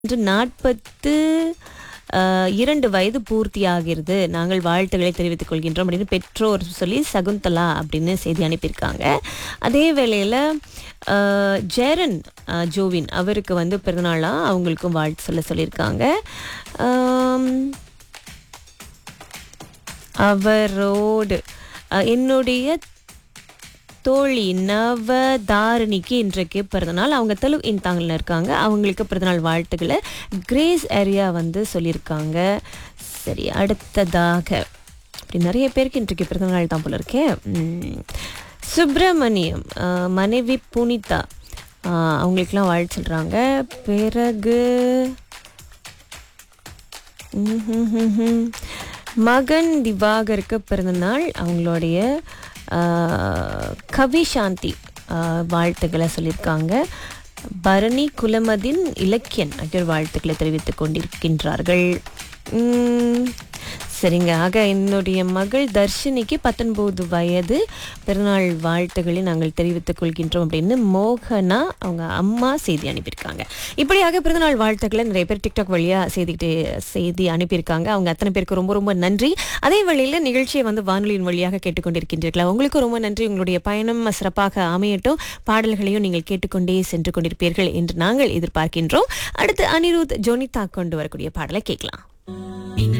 இன்று நாற்பத்து இரண்டு வயது பூர்த்தியாகிறது நாங்கள் வாழ்த்துக்களை தெரிவித்துக் கொள்கின்றோம் அப்படின்னு பெற்றோர் சொல்லி சகுந்தலா அப்படின்னு செய்தி அனுப்பியிருக்காங்க அதே வேளையில் ஜெரன் அஹ், ஜோவின் அவருக்கு வந்து பிறந்தநாளா அவங்களுக்கும் வாழ்த்து சொல்ல சொல்லியிருக்காங்க ஆம், அவரோடு அஹ், என்னுடைய தோழி நவதாரணிக்கு இன்றைக்கு பிறந்தநாள் அவங்க தெலு இன்தாங்கில் இருக்காங்க அவங்களுக்கு பிறந்தநாள் வாழ்த்துக்களை கிரேஸ் ஏரியா வந்து சொல்லியிருக்காங்க சரி அடுத்ததாக அப்படி நிறைய பேருக்கு இன்றைக்கு பிறந்தநாள் தான் போல இருக்கே உம், சுப்பிரமணியம் ஆஹ், மனைவி புனிதா ஆஹ், அவங்களுக்கெல்லாம் வாழ்த்து சொல்கிறாங்க பிறகு ம்ஹும்ஹும்ஹும். மகன் திவாகருக்கு பிறந்தநாள் அவங்களுடைய ஆஹ், கவி சாந்தி ஆஹ், வாழ்த்துக்களை சொல்லியிருக்காங்க பரணி குலமதின் இலக்கியன் ஆகியோர் வாழ்த்துக்களை தெரிவித்துக் கொண்டிருக்கின்றார்கள் உம், சரிங்க ஆக என்னுடைய மகள் தர்ஷினிக்கு பத்தொன்பது வயது பிறநாள் வாழ்த்துக்களை நாங்கள் தெரிவித்துக் கொள்கின்றோம் அப்படின்னு மோகனா அவங்க அம்மா செய்தி அனுப்பியிருக்காங்க இப்படியாக பிறந்தநாள் வாழ்த்துக்களை நிறைய பேர் டிக்டாக் வழியா செய்திட்டு செய்தி அனுப்பியிருக்காங்க அவங்க அத்தனை பேருக்கு ரொம்ப ரொம்ப நன்றி அதே வழியில் நிகழ்ச்சியை வந்து வானொலியின் வழியாக கேட்டுக்கொண்டிருக்கின்றீர்களா உங்களுக்கு ரொம்ப நன்றி உங்களுடைய பயணம் சிறப்பாக அமையட்டும் பாடல்களையும் நீங்கள் கேட்டுக்கொண்டே சென்று கொண்டிருப்பீர்கள் என்று நாங்கள் எதிர்பார்க்கின்றோம் அடுத்து அனிருத் ஜோனிதா கொண்டு வரக்கூடிய பாடலை கேட்கலாம்